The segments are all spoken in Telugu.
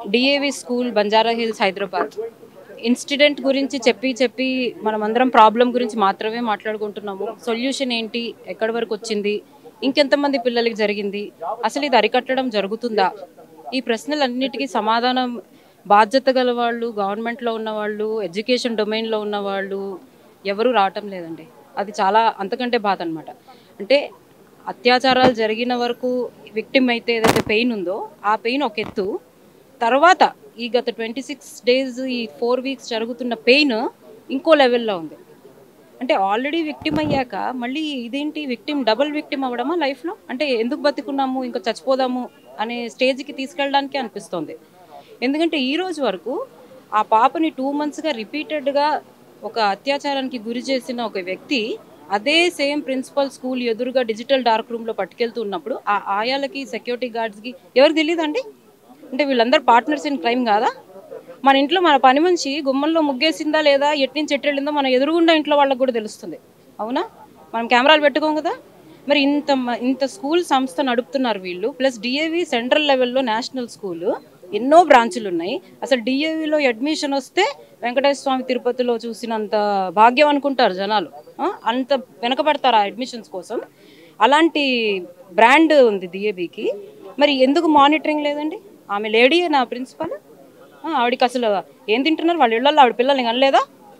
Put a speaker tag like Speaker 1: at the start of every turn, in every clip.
Speaker 1: DAV school Banjara Hills Hyderabad incident గురించి చెప్పి చెప్పి మనమందరం ప్రాబ్లం గురించి మాత్రమే మాట్లాడుకుంటున్నాము సొల్యూషన్ ఏంటి ఎక్కడి వరకు వచ్చింది ఇంకెంతమంది పిల్లలకి జరిగింది అసలు ఇది అరికట్టడం జరుగుతుందా ఈ ప్రశ్నలన్నిటికీ సమాధానం బాధ్యత గల వాళ్ళు గవర్నమెంట్లో ఉన్న వాళ్ళు ఎడ్యుకేషన్ డొమైన్లో ఉన్న వాళ్ళు ఎవరు రావటం లేదండి అది చాలా అంతకంటే బాధ అనమాట అంటే అత్యాచారాలు జరిగిన వరకు విక్టిమ్ అయితే ఏదైతే పెయిన్ ఉందో ఆ పెయిన్ ఒక ఎత్తు తర్వాత ఈ గత ట్వంటీ సిక్స్ డేస్ ఈ ఫోర్ వీక్స్ జరుగుతున్న పెయిన్ ఇంకో లెవెల్లో ఉంది అంటే ఆల్రెడీ విక్టిమ్ అయ్యాక మళ్ళీ ఇదేంటి విక్టిమ్ డబుల్ విక్టిమ్ అవ్వడమా లైఫ్లో అంటే ఎందుకు బతుకున్నాము ఇంకా చచ్చిపోదాము అనే స్టేజ్కి తీసుకెళ్ళడానికి అనిపిస్తోంది ఎందుకంటే ఈ రోజు వరకు ఆ పాపని టూ మంత్స్గా రిపీటెడ్గా ఒక అత్యాచారానికి గురి చేసిన ఒక వ్యక్తి అదే సేమ్ ప్రిన్సిపల్ స్కూల్ ఎదురుగా డిజిటల్ డార్క్ రూమ్లో పట్టుకెళ్తూ ఉన్నప్పుడు ఆ ఆయాలకి సెక్యూరిటీ గార్డ్స్కి ఎవరికి తెలియదండి అంటే వీళ్ళందరూ పార్ట్నర్స్ ఇన్ క్రైమ్ కాదా మన ఇంట్లో మన పని మనిషి గుమ్మంలో ముగ్గేసిందా లేదా ఎట్నుంచి ఎట్టెళ్ళిందో మన ఎదురుగుండా ఇంట్లో వాళ్ళకి కూడా తెలుస్తుంది అవునా మనం కెమెరాలు పెట్టుకోం కదా మరి ఇంత మ- ఇంత స్కూల్ సంస్థ నడుపుతున్నారు వీళ్ళు ప్లస్ డిఏవి సెంట్రల్ లెవెల్లో నేషనల్ స్కూల్ ఎన్నో బ్రాంచులు ఉన్నాయి అసలు డిఏవిలో అడ్మిషన్ వస్తే వెంకటేశ్వర స్వామి తిరుపతిలో చూసినంత భాగ్యం అనుకుంటారు జనాలు ఆ? అంత వెనకబడతారు ఆ అడ్మిషన్స్ కోసం అలాంటి బ్రాండ్ ఉంది డిఏబికి మరి ఎందుకు మానిటరింగ్ లేదండి ఆమె లేడీ నా ప్రిన్సిపల్ ఆ, ఆవిడకి అసలు ఏం తింటున్నారు వాళ్ళ ఇళ్ళల్లో ఆవిడ పిల్లల్ని కనలేదా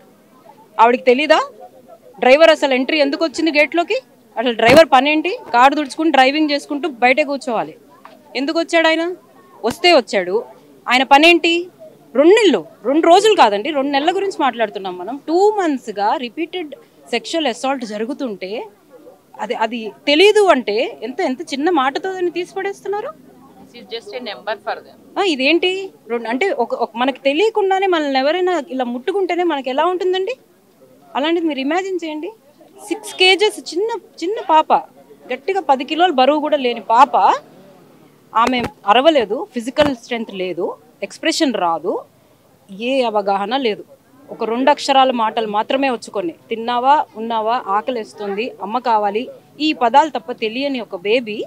Speaker 1: ఆవిడకి తెలీదా డ్రైవర్ అసలు ఎంట్రీ ఎందుకు వచ్చింది గేట్లోకి అసలు డ్రైవర్ పని ఏంటి కారు తుడుచుకుని డ్రైవింగ్ చేసుకుంటూ బయటే కూర్చోవాలి ఎందుకు వచ్చాడు ఆయన వస్తే వచ్చాడు ఆయన పని ఏంటి రెండు నెలలు రెండు రోజులు కాదండి రెండు నెలల గురించి మాట్లాడుతున్నాం మనం టూ మంత్స్గా రిపీటెడ్ సెక్షువల్ అసాల్ట్ జరుగుతుంటే అది అది తెలీదు అంటే ఎంత ఎంత చిన్న మాటతో దాన్ని తీసి పడేస్తున్నారు
Speaker 2: is just a number for them
Speaker 1: ఆ, ఇదేంటి రెండు అంటే ఒక ఒక- మనకి తెలియకుండానే మనల్ని ఎవరైనా ఇలా ముట్టుకుంటేనే మనకి ఎలా ఉంటుందండి అలాంటిది మీరు ఇమాజిన్ చేయండి సిక్స్ కేజెస్ చిన్న చిన్న పాప గట్టిగా పది కిలోల బరువు కూడా లేని పాప ఆమె అరవలేదు ఫిజికల్ స్ట్రెంగ్త్ లేదు ఎక్స్ప్రెషన్ రాదు ఏ అవగాహన లేదు ఒక రెండు అక్షరాల మాటలు మాత్రమే వచ్చుకొని తిన్నావా ఉన్నావా ఆకలిస్తుంది అమ్మ కావాలి ఈ పదాలు తప్ప తెలియని ఒక బేబీ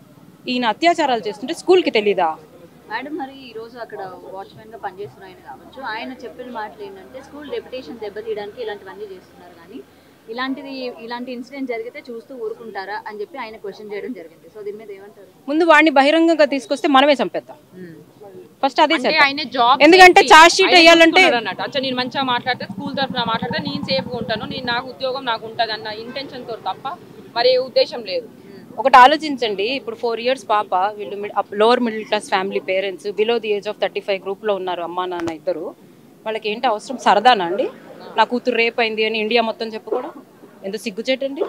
Speaker 1: ఈయన అత్యాచారాలు చేస్తుంటే స్కూల్కి తెలీదా
Speaker 3: మేడం మరి ఈ రోజు అక్కడ వాచ్మెన్ గా పనిచేస్తున్న ఆయన కావచ్చు ఆయన చెప్పిన మాటలు ఏంటంటే స్కూల్ రెప్యుటేషన్ దెబ్బతీయడానికి ఇలాంటివన్నీ చేస్తున్నారు కానీ ఇలాంటిది ఇలాంటి ఇన్సిడెంట్ జరిగితే చూస్తూ ఊరుకుంటారా అని చెప్పి ఆయన క్వశ్చన్ చేయడం జరిగింది సో దీని మీద ఏమంటారు
Speaker 1: ముందు వాడిని బహిరంగంగా తీసుకొస్తే మనమే చంపేద్దాం ఫస్ట్ అదే
Speaker 2: అంటే
Speaker 1: చేద్దాం.
Speaker 2: ఆయన జాబ్
Speaker 1: ఎందుకంటే చార్జ్ షీట్ వేయాలంటే
Speaker 2: అన్నట్టు అచ్చా నేను మంచిగా మాట్లాడితే స్కూల్ తరఫున మాట్లాడితే నేను సేఫ్గా ఉంటాను నేను నాకు ఉద్యోగం నాకు ఉంటుంది అన్న ఇంటెన్షన్ తో తప్ప మరి ఏ ఉద్దేశం లేదు
Speaker 1: ఒకటి ఆలోచించండి ఇప్పుడు ఫోర్ ఇయర్స్ పాప వీళ్ళు lower middle class family parents below the age of thirty five గ్రూప్లో ఉన్నారు అమ్మా నాన్న ఇద్దరు వాళ్ళకి ఏంటి అవసరం సరదానా అండి నా కూతురు రేప్ అయింది అని ఇండియా మొత్తం చెప్పుకోవడం ఎంత సిగ్గుచేటండి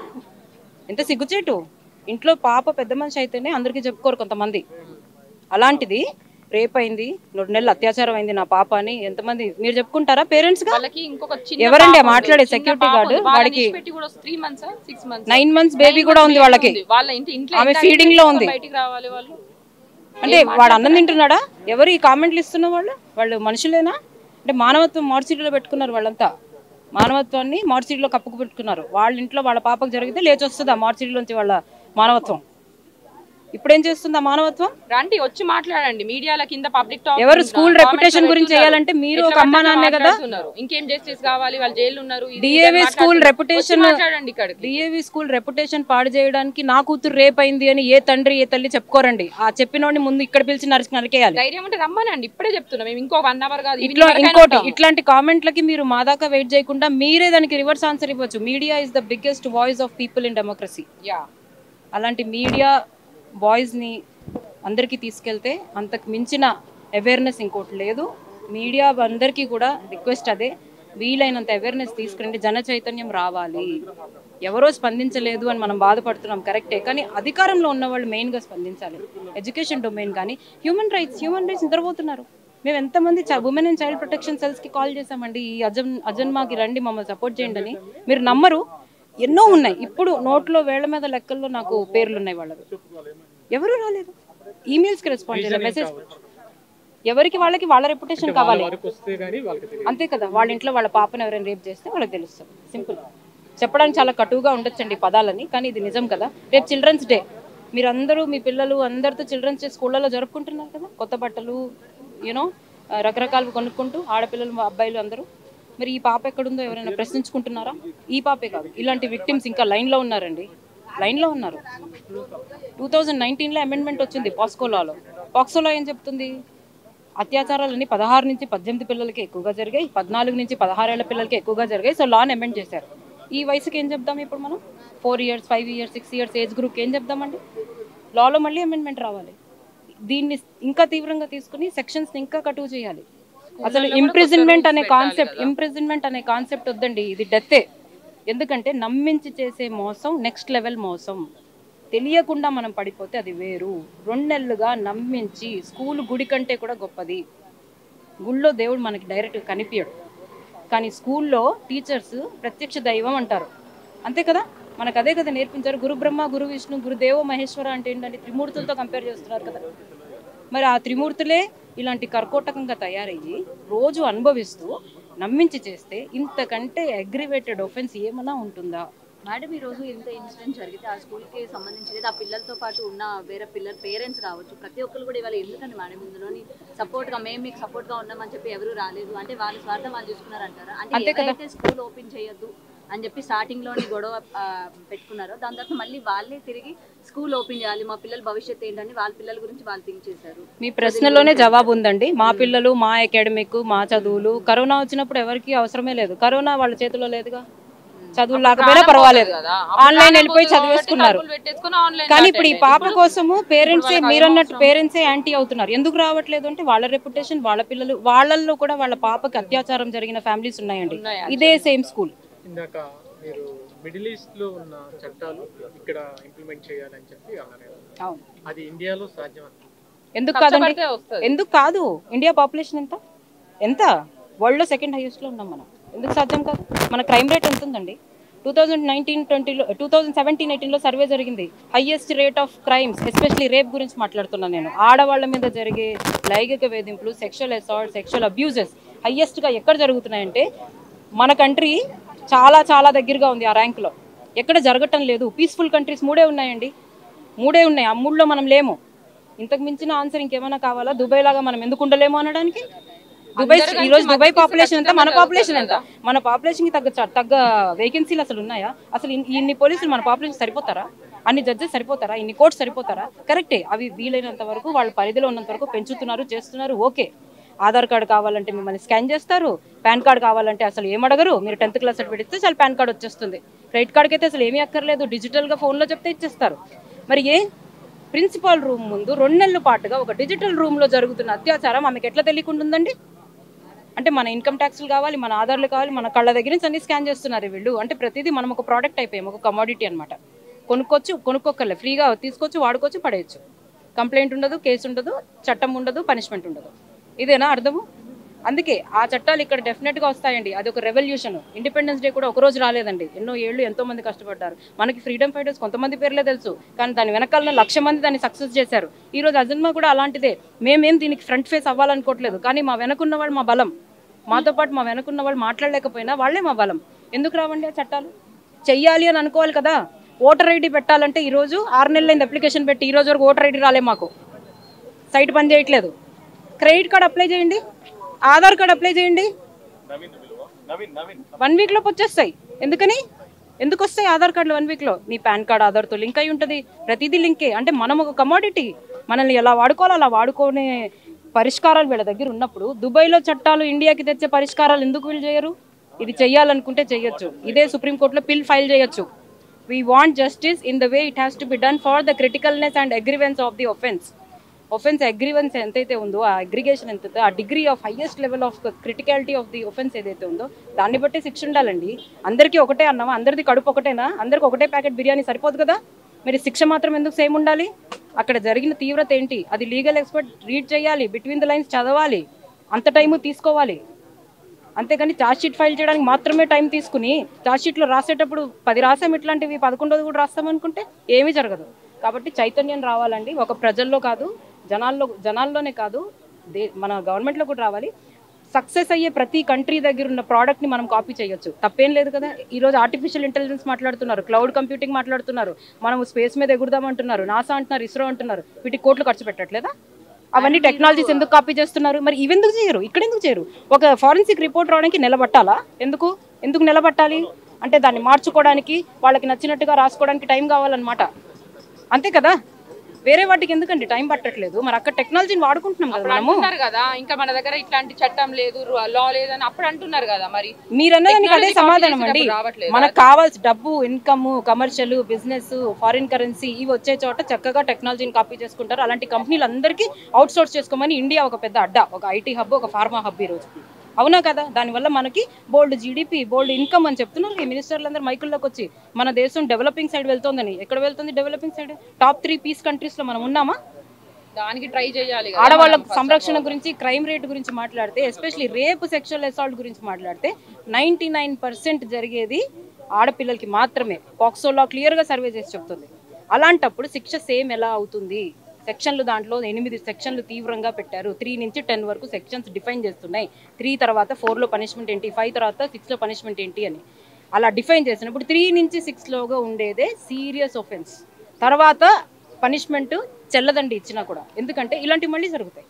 Speaker 1: ఎంత సిగ్గుచేటు ఇంట్లో పాప పెద్ద మనిషి అయితేనే అందరికీ చెప్పుకోరు కొంతమంది అలాంటిది రేప్ అయింది రెండు నెలలు అత్యాచారం అయింది నా పాప అని ఎంతమంది మీరు చెప్పుకుంటారా పేరెంట్స్ గా
Speaker 2: వాళ్ళకి ఇంకొక చిన్న
Speaker 1: ఎవరండి
Speaker 2: పాప ఉంది.
Speaker 1: మాట్లాడే
Speaker 2: చిన్న
Speaker 1: security
Speaker 2: పాప
Speaker 1: guard?
Speaker 2: ఉంది. వాళ్ళని
Speaker 1: వాడికి
Speaker 2: విడిచిపెట్టి కూడా three months six months
Speaker 1: nine months baby కూడా ఉంది వాళ్ళకి
Speaker 2: వాళ్ళ ఇంటి ఇంట్లో
Speaker 1: ఆమె
Speaker 2: ఎంత
Speaker 1: feeding లో ఉంది.
Speaker 2: బయటికి రావాలి వాళ్ళు
Speaker 1: అంటే వాడు అన్నం తింటున్నాడా ఎవరు ఈ కామెంట్లు ఇస్తున్న వాళ్ళు వాళ్ళు మనుషులేనా అంటే మానవత్వం మార్చిలో పెట్టుకున్నారు వాళ్ళంతా మానవత్వాన్ని మార్చిలో కప్పుకు పెట్టుకున్నారు వాళ్ళ ఇంట్లో వాళ్ళ పాపకు జరిగితే లేచి వస్తుంది ఆ మార్చిలోంచి వాళ్ళ మానవత్వం ఇప్పుడేం చేస్తుంది ఆ మానవత్వం
Speaker 2: రండి వచ్చి మాట్లాడండి మీడియాల కింద పబ్లిక్ టాక్
Speaker 1: ఎవరు school reputation గురించి చేయాలంటే మీరు ఒక అమ్మా నాన్నే కదా?
Speaker 2: ఇంకేం జస్టిస్ కావాలి వాళ్ళు జైలు ఉన్నారు ఇది ఇది
Speaker 1: డిఏవి
Speaker 2: అని
Speaker 1: స్కూల్
Speaker 2: మాట్లాడుతున్నారు.
Speaker 1: రెప్యుటేషన్
Speaker 2: వచ్చి మాట్లాడండి ఇక్కడికి
Speaker 1: డిఏవి స్కూల్ రెప్యుటేషన్ పాడు చేయడానికి నా కూతురు రేప్ అయింది అని ఏ తండ్రి ఏ తల్లి చెప్పుకోరండి ఆ చెప్పినోడిని ముందు ఇక్కడ పిలిచి నరికి నరికేయాలి
Speaker 2: ధైర్యం ఉంటే రమ్మనండి ఇప్పుడే చెప్తున్నా మేము ఇంకో వన్ అవర్ కాదు
Speaker 1: ఇట్లా
Speaker 2: evening వరకైనా
Speaker 1: ఇంకోటి
Speaker 2: ఉంటాము.
Speaker 1: ఇట్లాంటి కామెంట్లకి మీరు మా దాకా వెయిట్ చేయకుండా మీరే దానికి రివర్స్ ఆన్సర్ ఇవ్వచ్చు media is the biggest voice of people in democracy
Speaker 2: yeah
Speaker 1: అలాంటి మీడియా వాయిస్ని అందరికీ తీసుకెళ్తే అంతకు మించిన అవేర్నెస్ ఇంకోటి లేదు మీడియా అందరికీ కూడా రిక్వెస్ట్ అదే వీలైనంత అవేర్నెస్ తీసుకురండి జన చైతన్యం రావాలి ఎవరో స్పందించలేదు అని మనం బాధపడుతున్నాం కరెక్టే కానీ అధికారంలో ఉన్న వాళ్ళు మెయిన్గా స్పందించాలి ఎడ్యుకేషన్ డొమైన్ కానీ హ్యూమన్ రైట్స్ హ్యూమన్ రైట్స్ నిద్రపోతున్నారు మేము ఎంతమంది ఉమెన్ అండ్ చైల్డ్ ప్రొటెక్షన్ సెల్స్కి కాల్ చేసామండి ఈ అజన్ అజన్మాకి రండి మమ్మల్ని సపోర్ట్ చేయండి అని మీరు నమ్మరు ఎన్నో ఉన్నాయి ఇప్పుడు నోట్లో వేళ్ల మీద లెక్కల్లో నాకు పేర్లు ఉన్నాయి వాళ్ళవి ఎవరు రాలేదు ఈమెయిల్స్కి రెస్పాండ్ చేయలేదు మెసేజ్ ఎవరికి వాళ్ళకి వాళ్ళ రెప్యుటేషన్ కావాలి
Speaker 4: వస్తే కానీ వాళ్ళకి తెలియదు
Speaker 1: అంతే కదా వాళ్ళ ఇంట్లో వాళ్ళ పాపను ఎవరైనా రేప్ చేస్తే వాళ్ళకి తెలుస్తుంది సింపుల్ చెప్పడానికి చాలా కటువుగా ఉండొచ్చండి ఈ పదాలని కానీ ఇది నిజం కదా రేపు చిల్డ్రన్స్ డే మీరందరూ మీ పిల్లలు అందరితో చిల్డ్రన్స్ డే స్కూళ్ళలో జరుపుకుంటున్నారు కదా కొత్త బట్టలు యూనో రకరకాలు కొనుక్కుంటూ ఆడపిల్లలు అబ్బాయిలు అందరూ మరి ఈ పాప ఎక్కడుందో ఎవరైనా ప్రశ్నించుకుంటున్నారా ఈ పాపే కాదు ఇలాంటి విక్టిమ్స్ ఇంకా లైన్లో ఉన్నారండి లైన్లో ఉన్నారు టూ థౌజండ్ నైన్టీన్లో అమెండ్మెంట్ వచ్చింది పాస్కోలాలో పాక్సోలో ఏం చెప్తుంది అత్యాచారాలన్నీ పదహారు నుంచి పద్దెనిమిది పిల్లలకి ఎక్కువగా జరిగాయి పద్నాలుగు నుంచి పదహారేళ్ల పిల్లలకి ఎక్కువగా జరిగాయి సో లాన్ అమెండ్ చేశారు ఈ వయసుకి ఏం చెప్దాం ఇప్పుడు మనం four years five years six years age గ్రూప్కి ఏం చెప్దామండి లాలో మళ్ళీ అమెండ్మెంట్ రావాలి దీన్ని ఇంకా తీవ్రంగా తీసుకుని సెక్షన్స్ ఇంకా కటువు చేయాలి అసలు ఇంప్రిజన్మెంట్ అనే కాన్సెప్ట్ ఇంప్రిజన్మెంట్ అనే కాన్సెప్ట్ వద్దండి ఇది డెత్తే ఎందుకంటే నమ్మించి చేసే మోసం నెక్స్ట్ లెవెల్ మోసం తెలియకుండా మనం పడిపోతే అది వేరు రెండు నెలలుగా నమ్మించి స్కూల్ గుడి కంటే కూడా గొప్పది గుళ్ళో దేవుడు మనకి డైరెక్ట్ కనిపించడు కానీ స్కూల్లో టీచర్స్ ప్రత్యక్ష దైవం అంటారు అంతే కదా మనకు అదే కదా నేర్పించారు గురు బ్రహ్మ గురు విష్ణు గురుదేవో మహేశ్వర అంటే ఏంటంటే త్రిమూర్తులతో కంపేర్ చేస్తున్నారు కదా మరి ఆ త్రిమూర్తులే ఇలాంటి కర్కోటకంగా తయారయ్యి రోజు అనుభవిస్తూ నమ్మించి చేస్తే ఇంతకంటే అగ్రివేటెడ్ ఒఫెన్స్ ఏమైనా ఉంటుందా
Speaker 3: మేడం ఈ రోజు ఇంత ఇన్సిడెంట్ జరిగితే ఆ స్కూల్ కి సంబంధించి ఆ పిల్లలతో పాటు ఉన్న వేరే పిల్లల పేరెంట్స్ కావచ్చు ప్రతి ఒక్కరు కూడా ఇవాళ ఎందుకని మేడం ఇందులోని సపోర్ట్ గా మేము మీకు సపోర్ట్ గా ఉన్నామని చెప్పి ఎవరు రాలేదు అంటే వాళ్ళ స్వార్థం వాళ్ళు చూసుకున్నారంటారా అంటే
Speaker 1: అంతే కదా.
Speaker 3: ఎవరైతే స్కూల్ ఓపెన్ చేయొద్దు అని చెప్పి స్టార్టింగ్ లోని గొడవ ఆ, పెట్టుకున్నారో దాని తర్వాత మళ్ళీ వాళ్ళే తిరిగి స్కూల్ ఓపెన్ చేయాలి మా పిల్లల భవిష్యత్తు ఏంటని వాళ్ళ పిల్లల గురించి వాళ్ళు థింక్ చేశారు
Speaker 1: మీ ప్రశ్నలోనే జవాబు ఉందండి మా పిల్లలు మా అకాడమిక్ మా చదువులు కరోనా వచ్చినప్పుడు ఎవరికి అవసరమే లేదు కరోనా వాళ్ళ చేతిలో లేదుగా చదువులు లేకపోయినా పర్వాలేదు
Speaker 2: కదా.
Speaker 1: ఆన్లైన్ వెళ్ళిపోయి చదివేసుకున్నారు
Speaker 2: డబ్బులు పెట్టేసుకుని ఆన్లైన్
Speaker 1: కానీ ఇప్పుడు ఈ పాప కోసము పేరెంట్సే మీరన్నట్టు పేరెంట్సే యాంటీ అవుతున్నారు ఎందుకు రావట్లేదు అంటే వాళ్ళ రెప్యుటేషన్ వాళ్ళ పిల్లలు వాళ్ళల్లో కూడా వాళ్ళ పాపకి అత్యాచారం జరిగిన ఫ్యామిలీస్ ఉన్నాయండి
Speaker 2: ఉన్నాయి
Speaker 1: ఇదే సేమ్ స్కూల్
Speaker 4: ఇందాక మీరు మిడిల్ ఈస్ట్ లో ఉన్న చట్టాలు ఇక్కడ ఇంప్లిమెంట్ చేయాలని చెప్పి అన్నారు కదా.
Speaker 1: అవును
Speaker 4: అది ఇండియాలో సాధ్యమా
Speaker 1: ఎందుకు కాదండి
Speaker 2: కష్టపడితే వస్తుంది
Speaker 1: ఎందుకు కాదు ఇండియా పాపులేషన్ ఎంత ఎంత వరల్డ్లో సెకండ్ హైయెస్ట్లో ఉన్నాం మనం ఎందుకు సాధ్యం కాదు మన క్రైమ్ రేట్ ఎంత ఉందండి టూ థౌజండ్ నైన్టీన్ ట్వంటీలో టూ థౌజండ్ సెవెంటీన్ ఎయిటీన్లో సర్వే జరిగింది highest rate of crimes especially rape గురించి మాట్లాడుతున్నాను నేను ఆడవాళ్ళ మీద జరిగే లైంగిక వేధింపులు సెక్షువల్ అసాల్ట్ సెక్షువల్ అబ్యూజెస్ హైయెస్ట్గా ఎక్కడ జరుగుతున్నాయంటే మన కంట్రీ చాలా చాలా దగ్గరగా ఉంది ఆ ర్యాంక్లో ఎక్కడ జరగటం లేదు పీస్ఫుల్ కంట్రీస్ మూడే ఉన్నాయండి మూడే ఉన్నాయి ఆ మూడులో మనం లేము ఇంతకు మించిన ఆన్సర్ ఇంకేమైనా కావాలా దుబాయ్ లాగా మనం ఎందుకు ఉండలేము అనడానికి దుబాయ్ ఈ రోజు దుబాయ్ పాపులేషన్ ఎంత మన పాపులేషన్ ఎంత మన పాపులేషన్ కి తగ్గ చ- తగ్గ వేకెన్సీలు అసలు ఉన్నాయా అసలు ఇన్- ఇన్ని పోలీసులు మన పాపులేషన్ సరిపోతారా అన్ని జడ్జెస్ సరిపోతారా ఇన్ని కోర్ట్స్ సరిపోతారా కరెక్టే అవి వీలైనంత వరకు వాళ్ళ పరిధిలో ఉన్నంత వరకు పెంచుతున్నారు చేస్తున్నారు ఓకే ఆధార్ కార్డు కావాలంటే మిమ్మల్ని స్కాన్ చేస్తారు పాన్ కార్డు కావాలంటే అసలు ఏం అడగరు మీరు టెన్త్ క్లాస్ సర్టిఫికేట్ ఇస్తే చాలు పాన్ కార్డు వచ్చేస్తుంది క్రెడిట్ కార్డ్కి అయితే అసలు ఏమీ అక్కర్లేదు డిజిటల్గా ఫోన్లో చెప్తే ఇచ్చేస్తారు మరి ఏ ప్రిన్సిపాల్ రూమ్ ముందు రెండు నెలల పాటుగా ఒక డిజిటల్ రూమ్లో జరుగుతున్న అత్యాచారం ఆమెకి ఎట్లా తెలియకుండా ఉందండి అంటే మన ఇన్కమ్ ట్యాక్స్లు కావాలి మన ఆధార్లు కావాలి మన కళ్ళ దగ్గర నుంచి అన్ని స్కాన్ చేస్తున్నారు వీళ్ళు అంటే ప్రతిదీ మనం ఒక ప్రోడక్ట్ అయిపోయాం ఒక కమోడిటీ అనమాట కొనుక్కోవచ్చు కొనుక్కోకర్లే ఫ్రీగా తీసుకోవచ్చు వాడుకోవచ్చు పడేయచ్చు కంప్లైంట్ ఉండదు కేసు ఉండదు చట్టం ఉండదు పనిష్మెంట్ ఉండదు ఇదేనా అర్థము అందుకే ఆ చట్టాలు ఇక్కడ డెఫినెట్గా వస్తాయండి అది ఒక రెవల్యూషన్ ఇండిపెండెన్స్ డే కూడా ఒక రోజు రాలేదండి ఎన్నో ఏళ్ళు ఎంతో మంది కష్టపడ్డారు మనకి ఫ్రీడమ్ ఫైటర్స్ కొంతమంది పేర్లే తెలుసు కానీ దాని వెనకాల లక్ష మంది దాన్ని సక్సెస్ చేశారు ఈ రోజు అజన్మా కూడా అలాంటిదే మేమేం దీనికి ఫ్రంట్ ఫేస్ అవ్వాలనుకోవట్లేదు కానీ మా వెనకున్న వాళ్ళు మా బలం మాతో పాటు మా వెనకున్న వాళ్ళు మాట్లాడలేకపోయినా వాళ్ళే మా బలం ఎందుకు రావండి ఆ చట్టాలు చెయ్యాలి అని అనుకోవాలి కదా ఓటర్ ఐడి పెట్టాలంటే ఈ రోజు ఆరు నెలలైంది అప్లికేషన్ పెట్టి ఈ రోజు వరకు ఓటర్ ఐడి రాలే మాకు సైట్ పని చేయట్లేదు క్రెడిట్ కార్డ్ అప్లై చేయండి ఆధార్ కార్డ్ అప్లై చేయండి వన్ వీక్లోకి వచ్చేస్తాయి ఎందుకని ఎందుకు వస్తాయి ఆధార్ కార్డులు వన్ వీక్లో మీ పాన్ కార్డ్ ఆధార్తో లింక్ అయి ఉంటుంది ప్రతిదీ లింకే అంటే మనం ఒక కమోడిటీ మనల్ని ఎలా వాడుకోవాలో అలా వాడుకునే పరిష్కారాలు వీళ్ళ దగ్గర ఉన్నప్పుడు దుబాయ్లో చట్టాలు ఇండియాకి తెచ్చే పరిష్కారాలు ఎందుకు వీళ్ళు చేయరు ఇది చెయ్యాలనుకుంటే చేయొచ్చు ఇదే సుప్రీంకోర్టులో పిల్ ఫైల్ చేయొచ్చు we want justice in the way it has to be done for the criticalness and aggrievance of the offence offence aggrievance ఎంతైతే ఉందో ఆ అగ్రిగేషన్ ఎంత ఆ degree of highest level of criticality of the offence ఏదైతే ఉందో దాన్ని బట్టి శిక్ష ఉండాలండి అందరికీ ఒకటే అన్నామా అందరిది కడుపు ఒకటేనా అందరికి ఒకటే ప్యాకెట్ బిర్యానీ సరిపోదు కదా మరి శిక్ష మాత్రం ఎందుకు సేమ్ ఉండాలి అక్కడ జరిగిన తీవ్రత ఏంటి అది లీగల్ ఎక్స్పర్ట్ రీడ్ చేయాలి బిట్వీన్ ద లైన్స్ చదవాలి అంత టైము తీసుకోవాలి అంతేగాని ఛార్జ్ షీట్ ఫైల్ చేయడానికి మాత్రమే టైం తీసుకుని ఛార్జ్ షీట్లో రాసేటప్పుడు పది రాసాం ఇట్లాంటివి పదకొండోది కూడా రాస్తామనుకుంటే ఏమీ జరగదు కాబట్టి చైతన్యం రావాలండి ఒక ప్రజల్లో కాదు జనాల్లో జనాల్లోనే కాదు దే మన గవర్నమెంట్లో కూడా రావాలి సక్సెస్ అయ్యే ప్రతి కంట్రీ దగ్గర ఉన్న ప్రోడక్ట్ని మనం కాపీ చేయొచ్చు తప్పేం లేదు కదా ఈరోజు ఆర్టిఫిషియల్ ఇంటెలిజెన్స్ మాట్లాడుతున్నారు క్లౌడ్ కంప్యూటింగ్ మాట్లాడుతున్నారు మనం స్పేస్ మీద ఎగురుదామంటున్నారు నాసా అంటున్నారు ఇస్రో అంటున్నారు వీటికి కోట్లు ఖర్చు పెట్టట్లేదా అవన్నీ టెక్నాలజీస్ ఎందుకు కాపీ చేస్తున్నారు మరి ఇవెందుకు చేయరు ఇక్కడ ఎందుకు చేయరు ఒక ఫారెన్సిక్ రిపోర్ట్ రావడానికి నిలబట్టాలా ఎందుకు ఎందుకు నిలబట్టాలి అంటే దాన్ని మార్చుకోవడానికి వాళ్ళకి నచ్చినట్టుగా రాసుకోవడానికి టైం కావాలన్నమాట అంతే కదా వేరే వాటికి ఎందుకండి టైం పట్టట్లేదు మరి అక్కడ టెక్నాలజీని వాడుకుంటున్నాం కదా
Speaker 2: అప్పుడు
Speaker 1: మనము
Speaker 2: అంటున్నారు కదా ఇంకా మన దగ్గర ఇట్లాంటి చట్టం లేదు లా లేదని అప్పుడు అంటున్నారు కదా మరి
Speaker 1: మీరన్నదానికి అదే
Speaker 2: Technology
Speaker 1: సమాధానం
Speaker 2: copy
Speaker 1: అండి
Speaker 2: చేసేటప్పుడు రావట్లేదా?
Speaker 1: మనకు కావాల్సి డబ్బు income commercial business foreign currency ఇవి వచ్చే చోట చక్కగా టెక్నాలజీని కాపీ చేసుకుంటారు అలాంటి కంపెనీలు అందరికీ అవుట్ సోర్స్ చేసుకోమని ఇండియా ఒక పెద్ద అడ్డా ఒక ఐటీ హబ్ ఒక ఫార్మా హబ్ ఈ రోజు అవునా కదా దానివల్ల మనకి బోల్డ్ జీడిపి బోల్డ్ ఇన్కమ్ అని చెప్తున్నారు ఈ మినిస్టర్లు అందరూ మైకుల్లోకి వచ్చి మన దేశం డెవలపింగ్ సైడ్ వెళ్తోందని ఎక్కడ వెళ్తుంది developing side top three peace countries లో మనం ఉన్నామా
Speaker 2: దానికి ట్రై చేయాలి కదా
Speaker 1: ఆడవాళ్ళ
Speaker 2: మనం first
Speaker 1: సంరక్షణ
Speaker 2: of all.
Speaker 1: గురించి క్రైమ్ రేట్ గురించి మాట్లాడితే ఎస్పెషలీ రేప్ సెక్షువల్ అసాల్ట్ గురించి మాట్లాడితే నైంటీ నైన్ పర్సెంట్ జరిగేది ఆడపిల్లలకి మాత్రమే పాక్సోలో క్లియర్గా సర్వే చేసి చెప్తుంది అలాంటప్పుడు శిక్ష సేమ్ ఎలా అవుతుంది సెక్షన్లు దాంట్లో ఎనిమిది సెక్షన్లు తీవ్రంగా పెట్టారు త్రీ నుంచి టెన్ వరకు సెక్షన్స్ డిఫైన్ చేస్తున్నాయి త్రీ తర్వాత ఫోర్లో పనిష్మెంట్ ఏంటి ఫైవ్ తర్వాత సిక్స్లో పనిష్మెంట్ ఏంటి అని అలా డిఫైన్ చేసినప్పుడు త్రీ నుంచి సిక్స్లోగా ఉండేదే సీరియస్ ఒఫెన్స్ తర్వాత పనిష్మెంట్ చెల్లదండి ఇచ్చినా కూడా ఎందుకంటే ఇలాంటివి మళ్ళీ జరుగుతాయి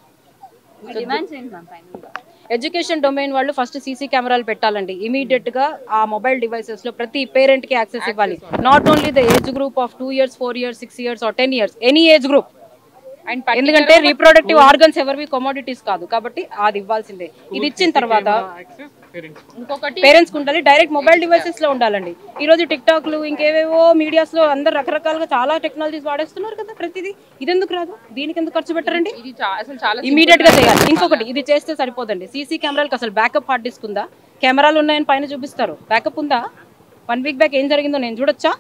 Speaker 3: మీ డిమాండ్స్ ఏంటి మ్యామ్ ఫైనల్గా
Speaker 1: ఎడ్యుకేషన్ డొమైన్ వాళ్ళు ఫస్ట్ సీసీ కెమెరాలు పెట్టాలండి ఇమీడియట్ గా ఆ మొబైల్ డివైసెస్ లో ప్రతి పేరెంట్ కి యాక్సెస్ ఇవ్వాలి not only the age group of two years four years six years or ten years any age group
Speaker 2: and
Speaker 1: ఎందుకంటే రీప్రొడక్టివ్ ఆర్గన్స్ ఎవరివి కమోడిటీస్ కాదు కాబట్టి అది ఇవ్వాల్సిందే ఇది ఇచ్చిన తర్వాత
Speaker 4: యాక్సెస్ పేరెంట్స్
Speaker 2: ఇంకొకటి
Speaker 1: పేరెంట్స్ కు ఉండాలి డైరెక్ట్ మొబైల్ డివైసెస్ లో ఉండాలండి ఈ రోజు టిక్ టాక్లు ఇంకేవేవో మీడియాస్ లో అందరు రకరకాలుగా చాలా టెక్నాలజీస్ వాడేస్తున్నారు కదా ప్రతిదీ ఇది ఎందుకు రాదు దీనికి ఎందుకు ఖర్చు పెట్టరండి
Speaker 2: ఇది చా- అసలు చాలా
Speaker 1: ఇమీడియట్ గా చేయాలి ఇంకొకటి ఇది చేస్తే సరిపోదండి సీసీ కెమెరాలకు అసలు బ్యాకప్ హార్డ్ డిస్క్ ఉందా కెమెరాలు ఉన్నాయని పైన చూపిస్తారు బ్యాకప్ ఉందా వన్ వీక్ బ్యాక్ ఏం జరిగిందో నేను చూడొచ్చా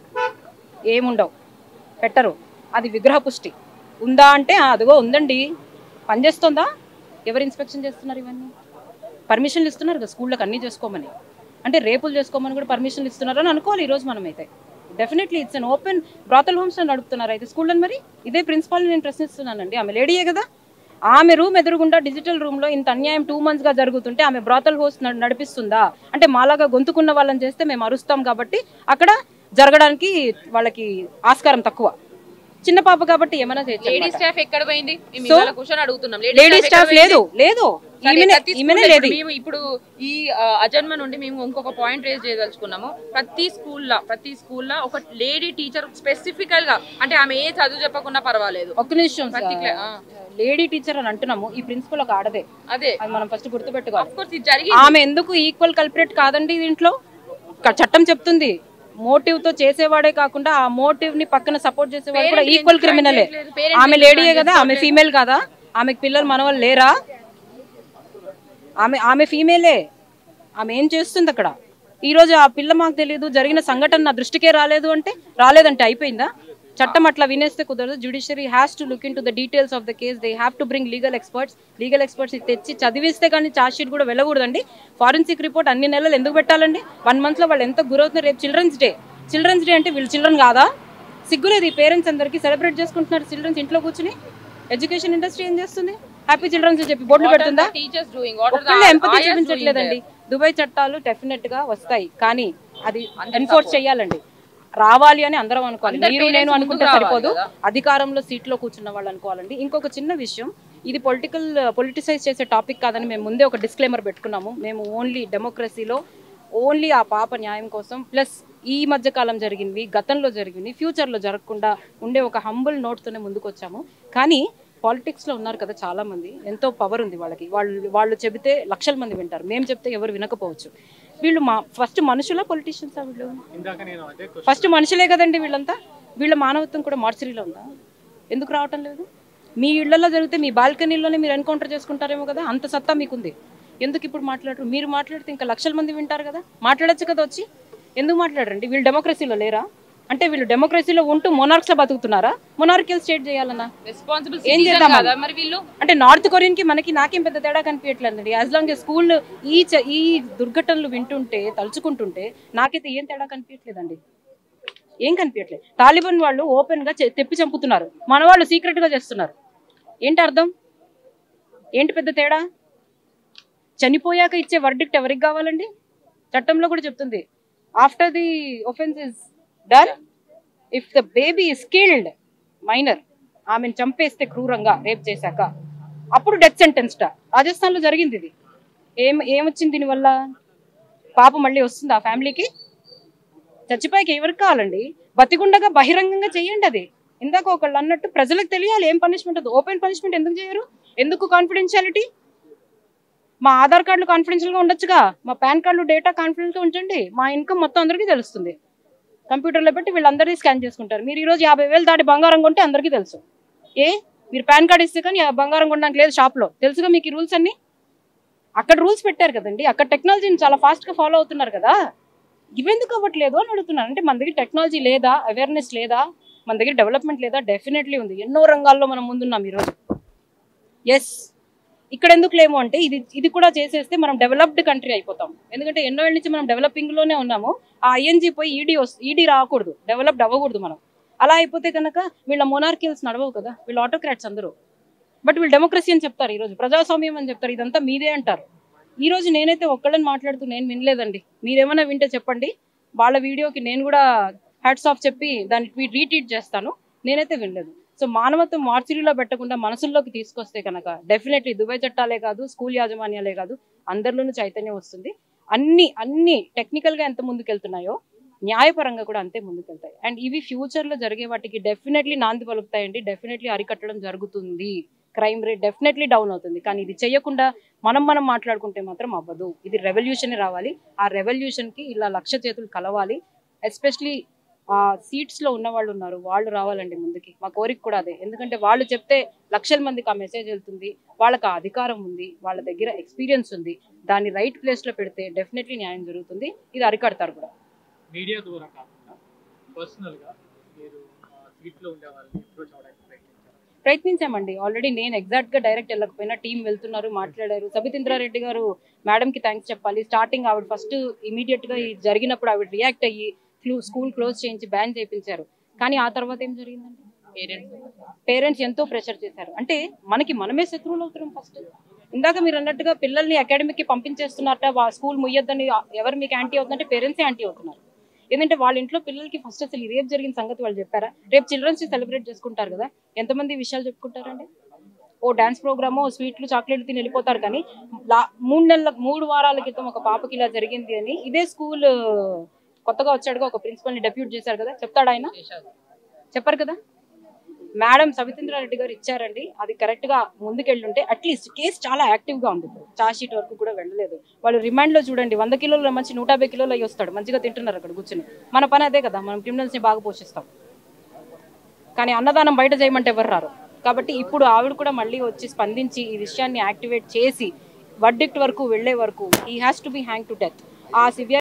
Speaker 1: ఏముండవు పెట్టరు అది విగ్రహ పుష్టి ఉందా అంటే "ఆ, అదిగో ఉందండి పనిచేస్తుందా ఎవరు ఇన్స్పెక్షన్ చేస్తున్నారు ఇవన్నీ పర్మిషన్లు ఇస్తున్నారు కదా స్కూళ్ళకి అన్నీ చేసుకోమని అంటే రేపులు చేసుకోమని కూడా పర్మిషన్లు ఇస్తున్నారు అని అనుకోవాలి ఈరోజు మనమైతే definitely it's an open brothel homes నడుపుతున్నారు అయితే స్కూళ్ళని మరి ఇదే ప్రిన్సిపాల్ నేను ప్రశ్నిస్తున్నానండి ఆమె లేడీయే కదా ఆమె రూమ్ ఎదురుగుండా డిజిటల్ రూమ్ లో ఇంత అన్యాయం టూ మంత్స్ గా జరుగుతుంటే ఆమె బ్రాతల్ హోస్ట్ నడిపిస్తుందా అంటే మాలాగా గొంతుకున్న వాళ్ళని చేస్తే మేము అరుస్తాం కాబట్టి అక్కడ జరగడానికి వాళ్ళకి ఆస్కారం తక్కువ చిన్న పాప కాబట్టి ఏమైనా చేయొచ్చు
Speaker 2: లేడీ
Speaker 1: అన్నమాట.
Speaker 2: స్టాఫ్ ఎక్కడ పోయింది మేము
Speaker 1: So,
Speaker 2: ఇవాళ క్వశ్చన్ అడుగుతున్నాం
Speaker 1: లేడీ స్టాఫ్ లేదు లేదు
Speaker 2: సరే,
Speaker 1: ఈమెనే
Speaker 2: ప్రతి
Speaker 1: ఈమెనే
Speaker 2: school లో
Speaker 1: లేదు
Speaker 2: ఇప్పుడు మేము ఇప్పుడు ఈ ఆ, అజన్మ నుండి మేము ఇంకొక పాయింట్ రేజ్ చేయదలుచుకున్నాము ప్రతి స్కూల్లో ప్రతి స్కూల్లో ఒక లేడీ టీచర్ స్పెసిఫికల్ గా అంటే ఆమె ఏ చదువు చెప్పకున్నా పర్వాలేదు
Speaker 1: ఒక్క నిమిషం
Speaker 2: ప్రతి క్లా- ఆ,
Speaker 1: లేడీ టీచర్ అని అంటున్నాము ఈ ప్రిన్సిపల్ ఒక ఆడదే
Speaker 2: అదే
Speaker 1: అది మనం ఫస్ట్ గుర్తుపెట్టుకోవాలి
Speaker 2: అఫ్ కోర్స్ ఇది జరిగింది
Speaker 1: ఆమె ఎందుకు ఈక్వల్ కల్పరేట్ కాదండి దీంట్లో క- చట్టం చెప్తుంది మోటివ్ తో చేసేవాడే కాకుండా ఆ మోటివ్ ని పక్కన సపోర్ట్ చేసేవాడు కూడా
Speaker 2: Parent
Speaker 1: ఈక్వల్
Speaker 2: ఎందుకు
Speaker 1: క్రిమినలే
Speaker 2: join చేయట్లేదు? Parent
Speaker 1: ఆమె
Speaker 2: ఎందుకు
Speaker 1: లేడీయే
Speaker 2: join
Speaker 1: కదా ఆమె ఫీమేల్ కాదా ఆమెకి పిల్లలు మనవాళ్ళు లేరా ఆమె ఆమె ఫీమేలే ఆమె ఏం చేస్తుంది అక్కడ ఈ రోజు ఆ పిల్ల మాకు తెలియదు జరిగిన సంఘటన నా దృష్టికే రాలేదు అంటే రాలేదంటే అయిపోయిందా చట్టం అట్లా వినేస్తే కుదరదు judiciary has to look into the details of the case they have to bring legal experts legal experts తెచ్చి చదివిస్తే కానీ ఛార్జ్ షీట్ కూడా వెళ్ళకూడదండి ఫారెన్సిక్ రిపోర్ట్ అన్ని నెలలు ఎందుకు పెట్టాలండి వన్ మంత్లో వాళ్ళు ఎంత గురవుతున్నారు రేపు చిల్డ్రన్స్ డే చిల్డ్రన్స్ డే అంటే వీళ్ళు చిల్డ్రన్ కాదా సిగ్గులేదు ఈ పేరెంట్స్ అందరికీ సెలబ్రేట్ చేసుకుంటున్నారు చిల్డ్రన్స్ ఇంట్లో కూర్చుని ఎడ్యుకేషన్ ఇండస్ట్రీ ఏం చేస్తుంది హ్యాపీ చిల్డ్రన్స్ చెప్పి బోర్డులు పెడుతుందా
Speaker 2: టీచర్స్ డూయింగ్ వాట్
Speaker 1: ఒక్కళ్ళే ఎంపతి చూపించట్లేదండి దుబాయ్ చట్టాలు డెఫినెట్ గా వస్తాయి కానీ అది ఎన్ఫోర్స్ చేయాలండి రావాలి అని అందరం అనుకోవాలి
Speaker 2: అందరు
Speaker 1: మీరు నేను
Speaker 2: parents
Speaker 1: అనుకుంటే
Speaker 2: ముందుకు రావాలి
Speaker 1: సరిపోదు
Speaker 2: కదా.
Speaker 1: అధికారంలో సీట్లో కూర్చున్న వాళ్ళు అనుకోవాలండి ఇంకొక చిన్న విషయం ఇది పొలిటికల్ పొలిటిసైజ్ చేసే టాపిక్ కాదని మేము ముందే ఒక డిస్క్లైమర్ పెట్టుకున్నాము మేము ఓన్లీ డెమోక్రసీలో ఓన్లీ ఆ పాప న్యాయం కోసం ప్లస్ ఈ మధ్య కాలం జరిగినవి గతంలో జరిగినవి ఫ్యూచర్లో జరగకుండా ఉండే ఒక హంబుల్ నోట్తోనే ముందుకు వచ్చాము కానీ పాలిటిక్స్లో ఉన్నారు కదా చాలా మంది ఎంతో పవర్ ఉంది వాళ్ళకి వాళ్ళు వాళ్ళు చెబితే లక్షల మంది వింటారు మేము చెప్తే ఎవరు వినకపోవచ్చు వీళ్ళు మా ఫస్ట్ మనుషులా పొలిటీషియన్సా వీళ్ళు
Speaker 4: ఇందాక నేను అదే క్వశ్చన్
Speaker 1: ఫస్ట్ మనుషులే కదండి వీళ్ళంతా వీళ్ళ మానవత్వం కూడా మార్చరీలో ఉందా ఎందుకు రావటం లేదు మీ ఇళ్లలో జరిగితే మీ బాల్కనీలోనే మీరు ఎన్కౌంటర్ చేసుకుంటారేమో కదా అంత సత్తా మీకుంది ఎందుకు ఇప్పుడు మాట్లాడరు మీరు మాట్లాడితే ఇంకా లక్షల మంది వింటారు కదా మాట్లాడొచ్చు కదా వచ్చి ఎందుకు మాట్లాడరండి వీళ్ళు డెమోక్రసీలో లేరా అంటే వీళ్ళు డెమోక్రసీలో ఉంటూ మొనార్క్స్లో బతుకుతున్నారా మొనార్కియల్ స్టేట్ చేయాలన్నా
Speaker 2: రెస్పాన్సిబుల్
Speaker 1: ఏం చేద్దాం
Speaker 2: కదా మరి వీళ్ళు
Speaker 1: అంటే నార్త్ కొరియన్ కి మనకి నాకేం పెద్ద తేడా కనిపించట్లేదండి యాజ్ లాంగ్ స్కూల్ ఈ చ- ఈ దుర్ఘటనలు వింటుంటే తలుచుకుంటుంటే నాకైతే ఏం తేడా కనిపించట్లేదండి ఏం కనిపించట్లేదు తాలిబాన్ వాళ్ళు ఓపెన్ గా చె- తెప్పి చంపుతున్నారు మన వాళ్ళు సీక్రెట్ గా చేస్తున్నారు ఏంటి అర్థం ఏంటి పెద్ద తేడా చనిపోయాక ఇచ్చే వర్డిక్ట్ ఎవరికి కావాలండి చట్టంలో కూడా చెప్తుంది after the offence is done if the baby is killed minor ఆమెను చంపేస్తే క్రూరంగా రేప్ చేశాక అప్పుడు డెత్ సెంటెన్స్ట రాజస్థాన్లో జరిగింది ఇది ఏం ఏమొచ్చింది దీనివల్ల పాప మళ్ళీ వస్తుంది ఆ ఫ్యామిలీకి చచ్చిపోయాక ఎవరికి కావాలండి బతికుండగా బహిరంగంగా చేయండి అది ఇందాక ఒకళ్ళు అన్నట్టు ప్రజలకు తెలియాలి ఏం పనిష్మెంట్ అది ఓపెన్ పనిష్మెంట్ ఎందుకు చేయరు ఎందుకు కాన్ఫిడెన్షియాలిటీ మా ఆధార్ కార్డులు కాన్ఫిడెన్షియల్గా ఉండొచ్చుగా మా పాన్ కార్డులు డేటా కాన్ఫిడెన్స్గా ఉంచండి మా ఇన్కమ్ మొత్తం అందరికీ తెలుస్తుంది కంప్యూటర్లో పెట్టి వీళ్ళందరినీ స్కాన్ చేసుకుంటారు మీరు ఈరోజు యాభై వేలు దాటి బంగారం కొంటే అందరికీ తెలుసు ఏ మీరు పాన్ కార్డు ఇస్తే కానీ ఆ బంగారం కొనడానికి లేదు షాప్లో తెలుసుగా మీకు ఈ రూల్స్ అన్ని అక్కడ రూల్స్ పెట్టారు కదండి అక్కడ టెక్నాలజీని చాలా ఫాస్ట్గా ఫాలో అవుతున్నారు కదా ఇవెందుకు అవ్వట్లేదు అని అడుగుతున్నాను అంటే మన దగ్గర టెక్నాలజీ లేదా అవేర్నెస్ లేదా మన దగ్గర డెవలప్మెంట్ లేదా డెఫినెట్లీ ఉంది ఎన్నో రంగాల్లో మనం ముందున్నాం ఈరోజు ఎస్ ఇక్కడ ఎందుకు లేము అంటే ఇది ఇది కూడా చేసేస్తే మనం డెవలప్డ్ కంట్రీ అయిపోతాం ఎందుకంటే ఎన్నో ఏళ్ళ నుంచి మనం డెవలపింగ్ లోనే ఉన్నాము ఆ ఐఎన్జీ పోయి ఈడీ ఈడీ రాకూడదు డెవలప్డ్ అవ్వకూడదు మనం అలా అయిపోతే కనుక వీళ్ళ మొనార్కిల్స్ నడవవు కదా వీళ్ళు ఆటోక్రాట్స్ అందరూ బట్ వీళ్ళు డెమోక్రసీ అని చెప్తారు ఈరోజు ప్రజాస్వామ్యం అని చెప్తారు ఇదంతా మీదే అంటారు ఈ రోజు నేనైతే ఒక్కళ్ళని మాట్లాడుతూ నేను వినలేదండి మీరేమైనా వింటే చెప్పండి వాళ్ళ వీడియోకి నేను కూడా హ్యాట్స్ ఆఫ్ చెప్పి దాన్ని రీట్వీట్ చేస్తాను నేనైతే వినలేదు సో మానవత్వం మార్చిరీలో పెట్టకుండా మనసుల్లోకి తీసుకొస్తే కనుక డెఫినెట్లీ దుబాయ్ చట్టాలే కాదు స్కూల్ యాజమాన్యాలే కాదు అందరిలోనూ చైతన్యం వస్తుంది అన్ని అన్ని టెక్నికల్గా ఎంత ముందుకెళ్తున్నాయో న్యాయపరంగా కూడా అంతే ముందుకెళ్తాయి అండ్ ఇవి ఫ్యూచర్లో జరిగే వాటికి డెఫినెట్లీ నాంది పలుకుతాయండి డెఫినెట్లీ అరికట్టడం జరుగుతుంది క్రైమ్ రేట్ డెఫినెట్లీ డౌన్ అవుతుంది కానీ ఇది చేయకుండా మనం మనం మాట్లాడుకుంటే మాత్రం అవ్వదు ఇది రెవల్యూషన్ రావాలి ఆ రెవల్యూషన్కి ఇలా లక్ష చేతులు కలవాలి ఎస్పెషలీ ఆ సీట్స్ లో ఉన్న వాళ్ళు ఉన్నారు వాళ్ళు రావాలండి ముందుకి మా కోరిక కూడా అదే ఎందుకంటే వాళ్ళు చెప్తే లక్షల మందికి ఆ మెసేజ్ వెళ్తుంది వాళ్ళకి ఆ అధికారం ఉంది వాళ్ళ దగ్గర ఎక్స్పీరియన్స్ ఉంది దాన్ని రైట్ ప్లేస్ లో పెడితే డెఫినెట్లీ న్యాయం జరుగుతుంది ఇది అరికడతారు కూడా
Speaker 4: మీడియా ద్వారా కాకుండా పర్సనల్ గా మీరు సీట్ లో ఉండే వాళ్ళని అప్రోచ్ అవడానికి ప్రయత్నించారు
Speaker 1: ప్రయత్నించామండి ఆల్రెడీ నేను ఎగ్జాక్ట్ గా డైరెక్ట్ వెళ్ళకపోయినా టీం వెళ్తున్నారు మాట్లాడారు సబితేంద్రారెడ్డి గారు మేడం కి థ్యాంక్స్ చెప్పాలి స్టార్టింగ్ ఆవిడ ఫస్ట్ ఇమీడియట్ గా ఇది జరిగినప్పుడు ఆవిడ రియాక్ట్ అయ్యి స్కూల్ క్లోజ్ చేయించి బ్యాన్ చేయించారు కానీ ఆ తర్వాత ఏం జరిగిందండి పేరెంట్స్ పేరెంట్స్ ఎంతో ప్రెషర్ చేశారు అంటే మనకి మనమే శత్రువులు అవుతున్నాం ఫస్ట్ ఇందాక మీరు అన్నట్టుగా పిల్లల్ని అకాడమీకి పంపించేస్తున్నారట వా స్కూల్ ముయ్యొద్దని ఎవరు మీకు యాంటీ అవుతుందంటే పేరెంట్సే యాంటీ అవుతున్నారు ఎందుకంటే వాళ్ళ ఇంట్లో పిల్లలకి ఫస్ట్ అసలు ఈ రేపు జరిగిన సంగతి వాళ్ళు చెప్పారా రేపు చిల్డ్రన్స్ సెలబ్రేట్ చేసుకుంటారు కదా ఎంతమంది ఈ విషయాలు చెప్పుకుంటారండి ఓ డాన్స్ ప్రోగ్రామో స్వీట్లు చాక్లెట్లు తిని వెళ్ళిపోతారు కానీ లా మూడు నెలల మూడు వారాల క్రితం ఒక పాపకి ఇలా జరిగింది అని ఇదే స్కూల్ కొత్తగా వచ్చాడుగా ఒక ప్రిన్సిపల్ ని డెప్యూట్ చేశారు కదా చెప్తాడు ఆయన చెప్పారు కదా మేడం సవితేంద్రారెడ్డి గారు ఇచ్చారండి అది కరెక్ట్ గా ముందుకెళ్ళుంటే అట్లీస్ట్ కేసు చాలా యాక్టివ్ గా ఉంది ఇప్పుడు చార్జ్ షీట్ వరకు కూడా వెళ్ళలేదు వాళ్ళు రిమాండ్ లో చూడండి వంద కిలోల మంచి నూట యాభై కిలోలు అయ్యి వస్తాడు మంచిగా తింటున్నారు అక్కడ కూర్చుని మన పని అదే కదా మనం క్రిమినల్స్ ని బాగా పోషిస్తాం కానీ అన్నదానం బయట చేయమంటే ఎవరు రారు కాబట్టి ఇప్పుడు ఆవిడ కూడా మళ్ళీ వచ్చి స్పందించి ఈ విషయాన్ని యాక్టివేట్ చేసి వర్డిక్ట్ వరకు వెళ్లే వరకు ఈ has to be hang to death ఆ సివియర్